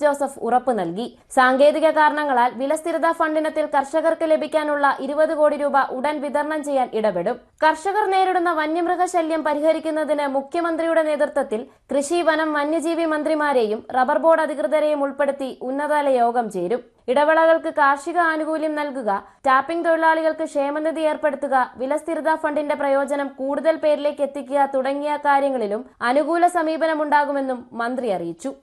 Joseph ഉറപ്പു നൽകി സാങ്കേതിക കാരണങ്ങളാൽ വിലസ്ഥിരതാ ഫണ്ടിനത്തിൽ കർഷകർക്ക് ലഭിക്കാനുള്ള ഇരുപത് കോടി രൂപ ഉടൻ വിതരണം ചെയ്യാൻ ഇടപെടും കർഷകർ നേരിടുന്ന വന്യമൃഗശല്യം പരിഹരിക്കുന്നതിന് മുഖ്യമന്ത്രിയുടെ നേതൃത്വത്തിൽ കൃഷി വനം വന്യജീവി മന്ത്രിമാരെയും റബ്ബർ ബോർഡ് അധികൃതരെയും ഉൾപ്പെടുത്തി ഉന്നതതല യോഗം ചേരും ഇടവേളകൾക്ക് കാർഷിക ആനുകൂല്യം നൽകുക ടാപ്പിംഗ് തൊഴിലാളികൾക്ക് ക്ഷേമനിധി ഏർപ്പെടുത്തുക വിലസ്ഥിരതാ ഫണ്ടിന്റെ പ്രയോജനം കൂടുതൽ പേരിലേക്ക് എത്തിക്കുക തുടങ്ങിയ കാര്യങ്ങളിലും അനുകൂല സമീപനമുണ്ടാകുമെന്നും മന്ത്രി അറിയിച്ചു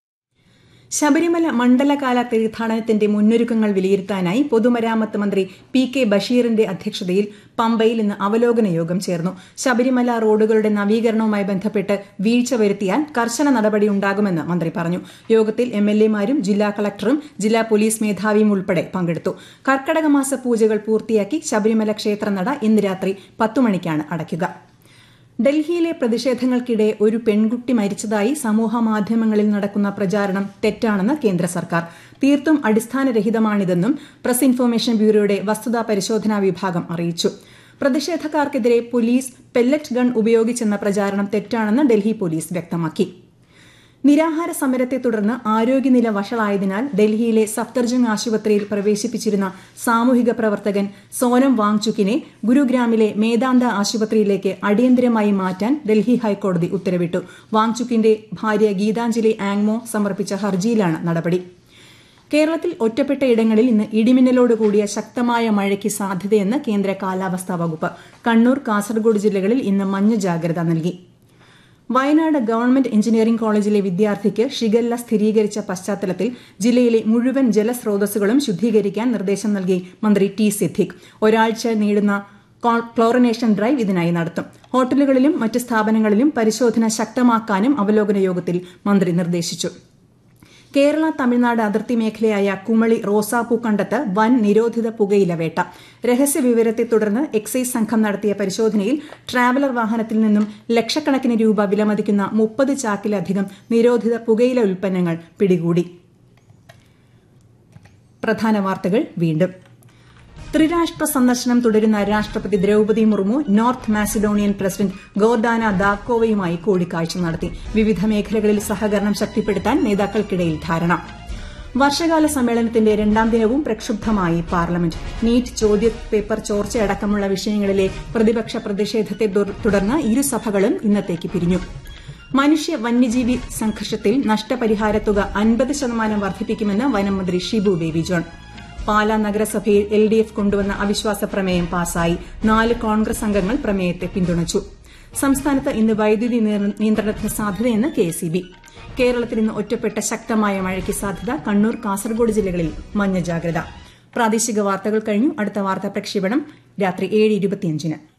ശബരിമല മണ്ഡലകാല തീർത്ഥാടനത്തിന്റെ മുന്നൊരുക്കങ്ങൾ വിലയിരുത്താനായി പൊതുമരാമത്ത് മന്ത്രി പി കെ ബഷീറിന്റെ അധ്യക്ഷതയിൽ പമ്പയിൽ ഇന്ന് അവലോകന യോഗം ചേർന്നു ശബരിമല റോഡുകളുടെ നവീകരണവുമായി ബന്ധപ്പെട്ട് വീഴ്ച വരുത്തിയാൽ കർശന നടപടി ഉണ്ടാകുമെന്ന് മന്ത്രി പറഞ്ഞു യോഗത്തിൽ എം എൽ എമാരും ജില്ലാ കളക്ടറും ജില്ലാ പോലീസ് മേധാവിയും ഉൾപ്പെടെ പങ്കെടുത്തു കർക്കടക മാസ പൂജകൾ പൂർത്തിയാക്കി ശബരിമല ക്ഷേത്രനട ഇന്ന് രാത്രി പത്തു മണിക്കാണ് അടയ്ക്കുക ഡൽഹിയിലെ പ്രതിഷേധങ്ങൾക്കിടെ ഒരു പെൺകുട്ടി മരിച്ചതായി സമൂഹ മാധ്യമങ്ങളിൽ നടക്കുന്ന പ്രചാരണം തെറ്റാണെന്ന് കേന്ദ്ര സർക്കാർ തീർത്തും അടിസ്ഥാനരഹിതമാണിതെന്നും പ്രസ് ഇൻഫർമേഷൻ ബ്യൂറോയുടെ വസ്തുതാ പരിശോധനാ വിഭാഗം അറിയിച്ചു പ്രതിഷേധക്കാർക്കെതിരെ പോലീസ് പെല്ലറ്റ് ഗൺ ഉപയോഗിച്ചെന്ന പ്രചാരണം തെറ്റാണെന്ന് ഡൽഹി പോലീസ് വ്യക്തമാക്കി നിരാഹാര സമരത്തെ തുടർന്ന് ആരോഗ്യനില വഷളായതിനാൽ ഡൽഹിയിലെ സഫ്ദർജംഗ് ആശുപത്രിയിൽ പ്രവേശിപ്പിച്ചിരുന്ന സാമൂഹിക പ്രവർത്തകൻ സോനം വാങ്ചുക്കിനെ ഗുരുഗ്രാമിലെ മേദാന്ത ആശുപത്രിയിലേക്ക് അടിയന്തരമായി മാറ്റാൻ ഡൽഹി ഹൈക്കോടതി ഉത്തരവിട്ടു വാങ്ചുക്കിന്റെ ഭാര്യ ഗീതാഞ്ജലി ആങ്മോ സമർപ്പിച്ച ഹർജിയിലാണ് നടപടി കേരളത്തിൽ ഒറ്റപ്പെട്ട ഇടങ്ങളിൽ ഇന്ന് ഇടിമിന്നലോട് കൂടിയ ശക്തമായ മഴയ്ക്ക് സാധ്യതയെന്ന് കേന്ദ്ര കാലാവസ്ഥാ വകുപ്പ് കണ്ണൂർ കാസർഗോഡ് ജില്ലകളിൽ ഇന്ന് മഞ്ഞ ജാഗ്രത നൽകി വയനാട് ഗവൺമെന്റ് എഞ്ചിനീയറിംഗ് കോളേജിലെ വിദ്യാർത്ഥിക്ക് ഷിഗല്ല സ്ഥിരീകരിച്ച പശ്ചാത്തലത്തിൽ ജില്ലയിലെ മുഴുവൻ ജലസ്രോതസ്സുകളും ശുദ്ധീകരിക്കാൻ നിർദ്ദേശം നൽകി മന്ത്രി ടി സിദ്ദിഖ് ഒരാഴ്ച നീളുന്ന ക്ലോറിനേഷൻ ഡ്രൈവ് ഇതിനായി നടത്തും ഹോട്ടലുകളിലും മറ്റ് സ്ഥാപനങ്ങളിലും പരിശോധന ശക്തമാക്കാനും അവലോകന യോഗത്തിൽ മന്ത്രി നിർദ്ദേശിച്ചു കേരള തമിഴ്നാട് അതിർത്തി മേഖലയായ കുമളി റോസാപ്പൂ കണ്ടത്ത് വൻ നിരോധിത പുകയില വേട്ട രഹസ്യ വിവരത്തെ തുടർന്ന് എക്സൈസ് സംഘം നടത്തിയ പരിശോധനയിൽ ട്രാവലർ വാഹനത്തിൽ നിന്നും ലക്ഷക്കണക്കിന് രൂപ വിലമതിക്കുന്ന മുപ്പത് ചാക്കിലധികം നിരോധിത പുകയില ഉൽപ്പന്നങ്ങൾ പിടികൂടി പ്രധാന വാർത്തകൾ വീണ്ടും ത്രിരാഷ്ട്ര സന്ദർശനം തുടരുന്ന രാഷ്ട്രപതി Draupadi Murmu north Macedonian president Gordana ദാക്കോവയുമായി കൂടിക്കാഴ്ച നടത്തി വിവിധ മേഖലകളിൽ സഹകരണം ശക്തിപ്പെടുത്താൻ നേതാക്കൾക്കിടയിൽ ധാരണ വർഷകാല സമ്മേളനത്തിന്റെ രണ്ടാം ദിനവും പ്രക്ഷുബ്ധമായി പാർലമെന്റ് നീറ്റ് ചോദ്യപേപ്പർ ചോർച്ചയടക്കമുള്ള വിഷയങ്ങളിലെ പ്രതിപക്ഷ പ്രതിഷേധത്തെ തുടർന്ന് ഇരുസഭകളും ഇന്നത്തേക്ക് പിരിഞ്ഞു മനുഷ്യ വന്യജീവി സംഘർഷത്തിൽ നഷ്ടപരിഹാരത്തുക അൻപത് ശതമാനം വർദ്ധിപ്പിക്കുമെന്ന് വനംമന്ത്രി ഷിബു ബേബി ജോൺ പാലാ നഗരസഭയിൽ എൽ ഡി എഫ് കൊണ്ടുവന്ന അവിശ്വാസ പ്രമേയം പാസായി നാല് കോൺഗ്രസ് അംഗങ്ങൾ പ്രമേയത്തെ പിന്തുണച്ചു സംസ്ഥാനത്ത് ഇന്ന് വൈദ്യുതി നിയന്ത്രണത്തിന് സാധ്യതയെന്ന് കെ എസ് ബി കേരളത്തിൽ ഇന്ന് ഒറ്റപ്പെട്ട ശക്തമായ മഴയ്ക്ക് സാധ്യത കണ്ണൂർ കാസർഗോഡ് ജില്ലകളിൽ മഞ്ഞ ജാഗ്രത പ്രാദേശിക വാർത്തകൾ കഴിഞ്ഞു അടുത്ത വാർത്താ പ്രക്ഷേപണം രാത്രി ഏഴ് ഇരുപത്തിയഞ്ചിന്